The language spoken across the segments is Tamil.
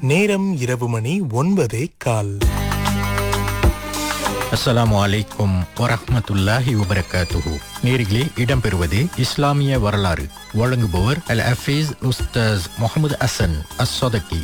நேரம் இரவு மணி ஒன்பதே கால் அஸ்ஸலாமு அலைக்கும் வரஹ்மத்துல்லாஹி வபரகாத்துஹு நேரிலே இடம்பெறுவது இஸ்லாமிய வரலாறு வழங்குபவர் அல் ஹஃபீஸ் உஸ்தாஸ் முகமது அசன் அஸ் சொதக்கி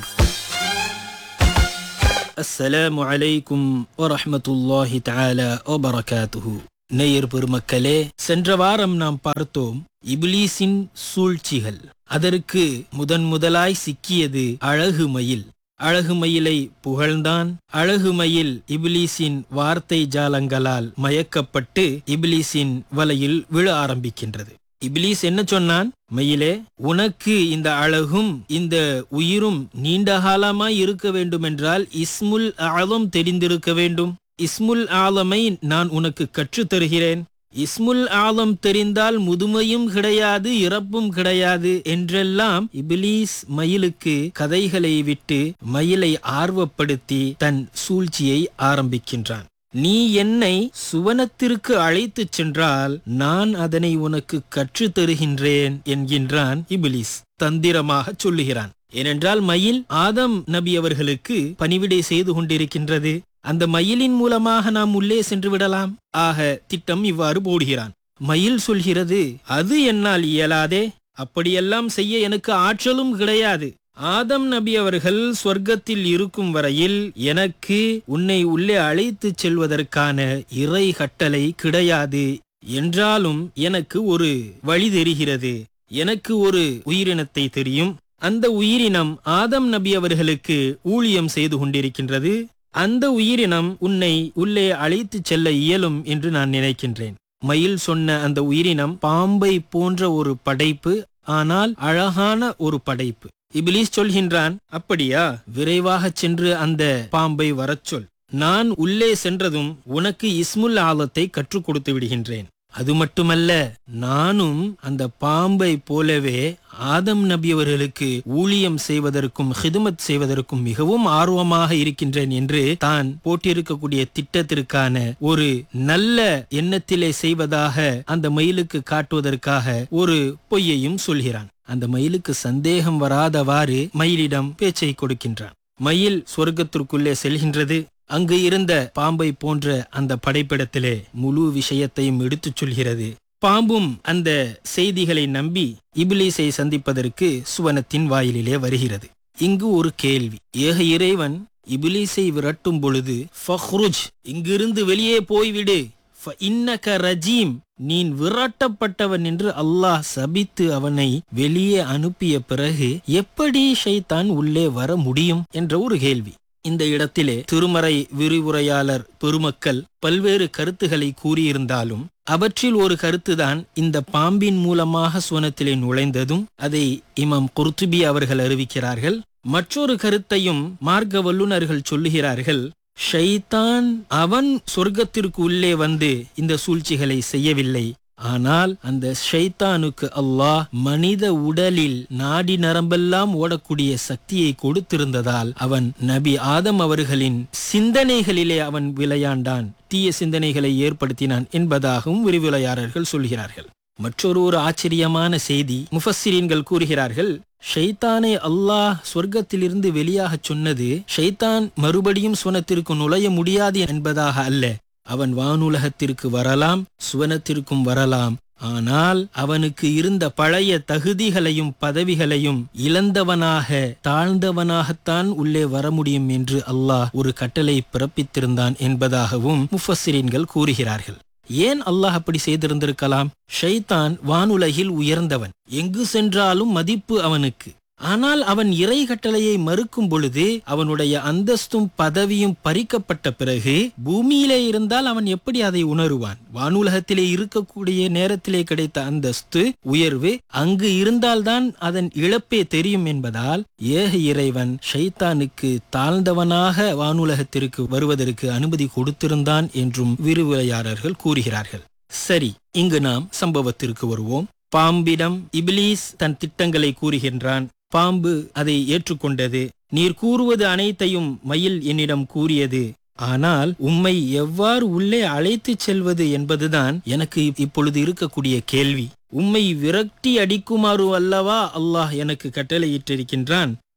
அஸ்ஸலாமு அலைக்கும் வரஹ்மத்துல்லாஹி தஆலா வபரகாத்துஹு நேயர் பெருமக்களே சென்ற வாரம் நாம் பார்த்தோம் இப்லீஸின் சூழ்ச்சிகள் அதற்கு முதன் முதலாய் சிக்கியது அழகு மயில் அழகு மயிலை புகழ்ந்தான் அழகு மயில் இப்லீஸின் வார்த்தை ஜாலங்களால் மயக்கப்பட்டு இப்லீஸின் வலையில் விழ ஆரம்பிக்கின்றது இப்லீஸ் என்ன சொன்னான் மயிலே உனக்கு இந்த அழகும் இந்த உயிரும் நீண்ட காலமாய் இருக்க வேண்டுமென்றால் இஸ்முல் ஆலம் தெரிந்திருக்க வேண்டும் இஸ்முல் ஆலமை நான் உனக்கு கற்றுத் தருகிறேன் இஸ்முல் ஆலம் தெரிந்தால் முதுமையும் கிடையாது இறப்பும் கிடையாது என்றெல்லாம் இபிலீஸ் மயிலுக்கு கதைகளை விட்டு மயிலை ஆர்வப்படுத்தி தன் சூழ்ச்சியை ஆரம்பிக்கின்றான் நீ என்னை சுவனத்திற்கு அழைத்துச் சென்றால் நான் அதனை உனக்கு கற்றுத் தருகின்றேன் என்கின்றான் இபிலிஸ் தந்திரமாக சொல்லுகிறான் ஏனென்றால் மயில் ஆதம் நபி அவர்களுக்கு பணிவிடை செய்து கொண்டிருக்கின்றது அந்த மயிலின் மூலமாக நாம் உள்ளே சென்று விடலாம் ஆக திட்டம் இவ்வாறு போடுகிறான் மயில் சொல்கிறது அது என்னால் இயலாதே அப்படியெல்லாம் செய்ய எனக்கு ஆற்றலும் கிடையாது ஆதம் நபி அவர்கள் சொர்க்கத்தில் இருக்கும் வரையில் எனக்கு உன்னை உள்ளே அழைத்துச் செல்வதற்கான இறை கட்டளை கிடையாது என்றாலும் எனக்கு ஒரு வழி தெரிகிறது எனக்கு ஒரு உயிரினத்தை தெரியும் அந்த உயிரினம் ஆதம் நபி அவர்களுக்கு ஊழியம் செய்து கொண்டிருக்கின்றது அந்த உயிரினம் உன்னை உள்ளே அழைத்துச் செல்ல இயலும் என்று நான் நினைக்கின்றேன் மயில் சொன்ன அந்த உயிரினம் பாம்பை போன்ற ஒரு படைப்பு ஆனால் அழகான ஒரு படைப்பு இபிலிஸ் சொல்கின்றான் அப்படியா விரைவாக சென்று அந்த பாம்பை வரச் சொல் நான் உள்ளே சென்றதும் உனக்கு இஸ்முல் ஆலத்தை கற்றுக் கொடுத்து விடுகின்றேன் அது மட்டுமல்ல நானும் அந்த பாம்பை போலவே ஆதம் நபி அவர்களுக்கு ஊழியம் செய்வதற்கும் ஹிதுமத் செய்வதற்கும் மிகவும் ஆர்வமாக இருக்கின்றேன் என்று தான் போட்டிருக்கக்கூடிய திட்டத்திற்கான ஒரு நல்ல எண்ணத்திலே செய்வதாக அந்த மயிலுக்கு காட்டுவதற்காக ஒரு பொய்யையும் சொல்கிறான் அந்த மயிலுக்கு சந்தேகம் வராதவாறு மயிலிடம் பேச்சை கொடுக்கின்றான் மயில் சொர்க்கத்திற்குள்ளே செல்கின்றது அங்கு இருந்த பாம்பை போன்ற அந்த படைப்பிடத்திலே முழு விஷயத்தையும் எடுத்துச் சொல்கிறது பாம்பும் அந்த செய்திகளை நம்பி இபிலிஸை சந்திப்பதற்கு சுவனத்தின் வாயிலிலே வருகிறது இங்கு ஒரு கேள்வி ஏக இறைவன் இபிலிஸை விரட்டும் பொழுது ஃபஹ்ருஜ் இங்கிருந்து வெளியே போய்விடு இன்னக ரஜீம் நீ விரட்டப்பட்டவன் என்று அல்லாஹ் சபித்து அவனை வெளியே அனுப்பிய பிறகு எப்படி ஷைத்தான் உள்ளே வர முடியும் என்ற ஒரு கேள்வி இந்த இடத்திலே திருமறை விரிவுரையாளர் பெருமக்கள் பல்வேறு கருத்துக்களை கூறியிருந்தாலும் அவற்றில் ஒரு கருத்துதான் இந்த பாம்பின் மூலமாக சுவனத்திலே நுழைந்ததும் அதை இமாம் குர்துபி அவர்கள் அறிவிக்கிறார்கள் மற்றொரு கருத்தையும் மார்க்க வல்லுநர்கள் சொல்லுகிறார்கள் ஷைத்தான் அவன் சொர்க்கத்திற்கு உள்ளே வந்து இந்த சூழ்ச்சிகளை செய்யவில்லை ஆனால் அந்த ஷைத்தானுக்கு அல்லாஹ் மனித உடலில் நாடி நரம்பெல்லாம் ஓடக்கூடிய சக்தியை கொடுத்திருந்ததால் அவன் நபி ஆதம் அவர்களின் சிந்தனைகளிலே அவன் விளையாண்டான் தீய சிந்தனைகளை ஏற்படுத்தினான் என்பதாகவும் விரிவுரையாளர்கள் சொல்கிறார்கள் மற்றொரு ஒரு ஆச்சரியமான செய்தி முஃபஸ்ஸிரீன்கள் கூறுகிறார்கள் ஷைத்தானை அல்லாஹ் சொர்க்கத்திலிருந்து வெளியாக சொன்னது ஷைத்தான் மறுபடியும் சுவனத்திற்கு நுழைய முடியாது என்பதாக அல்ல அவன் வானுலகத்திற்கு வரலாம் சுவனத்திற்கும் வரலாம் ஆனால் அவனுக்கு இருந்த பழைய தகுதிகளையும் பதவிகளையும் இழந்தவனாக தாழ்ந்தவனாகத்தான் உள்ளே வர முடியும் என்று அல்லாஹ் ஒரு கட்டளை பிறப்பித்திருந்தான் என்பதாகவும் முஃபஸ்ஸிரீன்கள் கூறுகிறார்கள் ஏன் அல்லாஹ் அப்படி செய்திருந்திருக்கலாம் ஷைத்தான் வானுலகில் உயர்ந்தவன் எங்கு சென்றாலும் மதிப்பு அவனுக்கு ஆனால் அவன் இறை கட்டளையை மறுக்கும் பொழுது அவனுடைய அந்தஸ்தும் பதவியும் பறிக்கப்பட்ட பிறகு பூமியிலே இருந்தால் அவன் எப்படி அதை உணருவான் வானுலகத்திலே இருக்கக்கூடிய நேரத்திலே கிடைத்த அந்தஸ்து உயர்வு அங்கு இருந்தால்தான் அதன் இழப்பே தெரியும் என்பதால் ஏக இறைவன் ஷைத்தானுக்கு தாழ்ந்தவனாக வானுலகத்திற்கு வருவதற்கு அனுமதி கொடுத்திருந்தான் என்றும் விரிவுரையாளர்கள் கூறுகிறார்கள் சரி இங்கு நாம் சம்பவத்திற்கு வருவோம் பாம்பிடம் இபிலீஸ் தன் திட்டங்களை கூறுகின்றான் பாம்பு அதை ஏற்றுக்கொண்டது நீர் கூறுவது அனைத்தையும் மயில் என்னிடம் கூறியது ஆனால் உம்மை எவ்வாறு உள்ளே அழைத்துச் செல்வது என்பதுதான் எனக்கு இப்பொழுது இருக்கக்கூடிய கேள்வி உம்மை விரட்டி அடிக்குமாறு அல்லவா அல்லாஹ் எனக்கு கட்டளையிட்டிருக்கின்றான்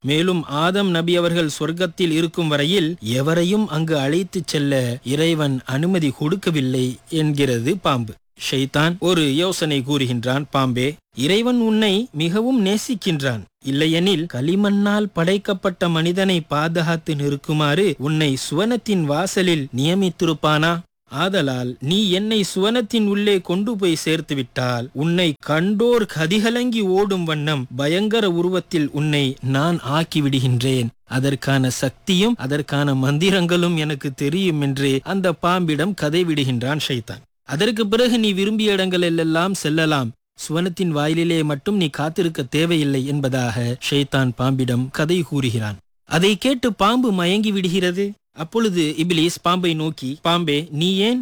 மேலும் ஆதம் நபி அவர்கள் சொர்க்கத்தில் இருக்கும் வரையில் எவரையும் அங்கு அழைத்துச் செல்ல இறைவன் அனுமதி கொடுக்கவில்லை என்கிறது பாம்பு ஷைத்தான் ஒரு யோசனை கூறுகின்றான் பாம்பே இறைவன் உன்னை மிகவும் நேசிக்கின்றான் இல்லையெனில் களிமண்ணால் படைக்கப்பட்ட மனிதனை பாதுகாத்து நிற்குமாறு உன்னை சுவனத்தின் வாசலில் நியமித்திருப்பானா ஆதலால் நீ என்னை சுவனத்தின் உள்ளே கொண்டு போய் சேர்த்து விட்டால் உன்னை கண்டோர் கதிகலங்கி ஓடும் வண்ணம் பயங்கர உருவத்தில் உன்னை நான் ஆக்கி விடுகின்றேன் அதற்கான சக்தியும் அதற்கான மந்திரங்களும் எனக்கு தெரியும் என்று அந்த பாம்பிடம் கதை விடுகின்றான் ஷைத்தான் அதற்கு பிறகு நீ விரும்பிய இடங்களெல்லாம் செல்லலாம் சுவனத்தின் வாயிலிலே மட்டும் நீ காத்திருக்க தேவையில்லை என்பதாக ஷைத்தான் பாம்பிடம் கதை கூறுகிறான் அதை கேட்டு பாம்பு மயங்கி விடுகிறது அப்பொழுது இபிலிஸ் பாம்பை நோக்கி பாம்பே நீ ஏன்